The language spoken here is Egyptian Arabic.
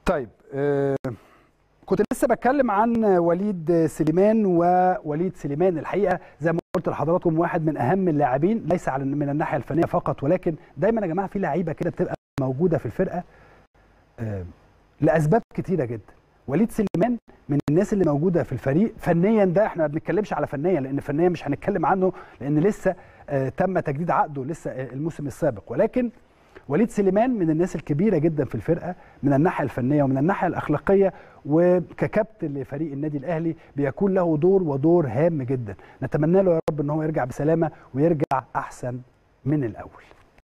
طيب آه كنت لسه بتكلم عن وليد سليمان ووليد سليمان الحقيقه زي ما قلت لحضراتكم واحد من اهم اللاعبين ليس على من الناحيه الفنيه فقط ولكن دايما يا جماعه في لعيبه كده بتبقى موجوده في الفرقه آه لاسباب كتيره جدا وليد سليمان من الناس اللي موجوده في الفريق فنيا ده احنا ما بنتكلمش على فنيا لان فنيا مش هنتكلم عنه لان لسه آه تم تجديد عقده لسه آه الموسم السابق ولكن وليد سليمان من الناس الكبيره جدا في الفرقه من الناحيه الفنيه ومن الناحيه الاخلاقيه وككابتن لفريق النادي الاهلي بيكون له دور ودور هام جدا نتمنى له يا رب ان هو يرجع بسلامه ويرجع احسن من الاول